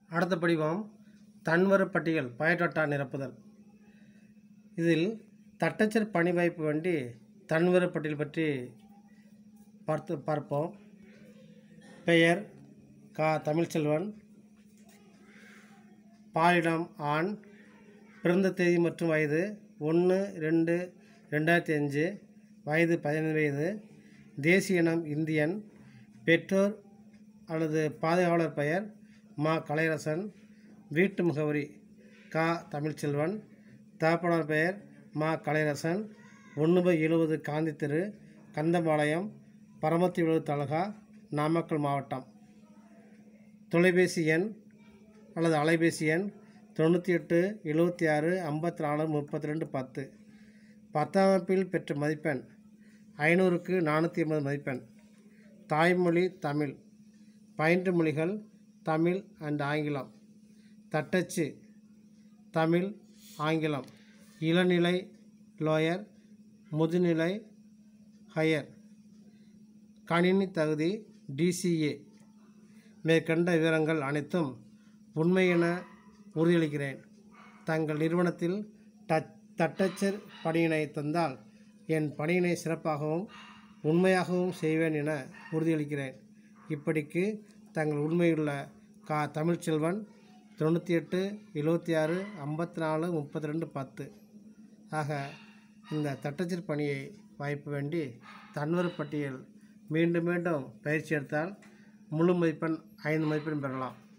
அடுத்த படிவம் தன்வரு பட்டியல் பயோடேட்டா நிரப்புதல் இதில் தட்டச்சர் பணி வாய்ப்பு வேண்டி தன்வரு பட்டியல் பற்றி பார்த்து பார்ப்போம் பெயர் கா தமிழ்ச்செல்வன் பாலிடம் ஆண் பிறந்த தேதி மற்றும் வயது ஒன்று ரெண்டு ரெண்டாயிரத்தி அஞ்சு வயது பதினைந்து வயது தேசிய இனம் இந்தியன் பெற்றோர் அல்லது பாதுகாவலர் பெயர் மா கலையரசன் வீட்டு முகவரி கா தமிழ்ச்செல்வன் தகப்பனார் பெயர் மா கலையரசன் ஒன்று பை எழுபது காந்தி தெரு கந்தபாளையம் பரமத்தி விழுது தாலுகா நாமக்கல் மாவட்டம் தொலைபேசி எண் அல்லது அலைபேசி எண் தொண்ணூற்றி எட்டு எழுபத்தி ஆறு ஐம்பத்தி நாலு முப்பத்தி ரெண்டு பத்து பத்தாம் வகுப்பில் பெற்ற மதிப்பெண் ஐநூறுக்கு நானூற்றி ஐம்பது மதிப்பெண் தாய்மொழி தமிழ் பயின்று மொழிகள் தமிழ் அண்ட் ஆங்கிலம் தட்டச்சு தமிழ் ஆங்கிலம் இளநிலை லோயர் முதுநிலை ஹையர் கணினி தகுதி டிசிஏ மேற்கண்ட விவரங்கள் அனைத்தும் உண்மை என உறுதியளிக்கிறேன் தங்கள் நிறுவனத்தில் டச் தட்டச்சர் பணியினை தந்தால் என் பணியினை சிறப்பாகவும் உண்மையாகவும் செய்வேன் என உறுதியளிக்கிறேன் இப்படிக்கு தங்கள் உண்மையுள்ள கா தமிழ்ச்செல்வன் தொண்ணூற்றி எட்டு எழுபத்தி ஆறு ஐம்பத்தி நாலு முப்பத்தி ரெண்டு பத்து ஆக இந்த தட்டச்சர் பணியை வாய்ப்பு வேண்டி தன்வரு பட்டியல் மீண்டும் மீண்டும் பயிற்சி எடுத்தால் முழு மதிப்பெண் ஐந்து மதிப்பெண் பெறலாம்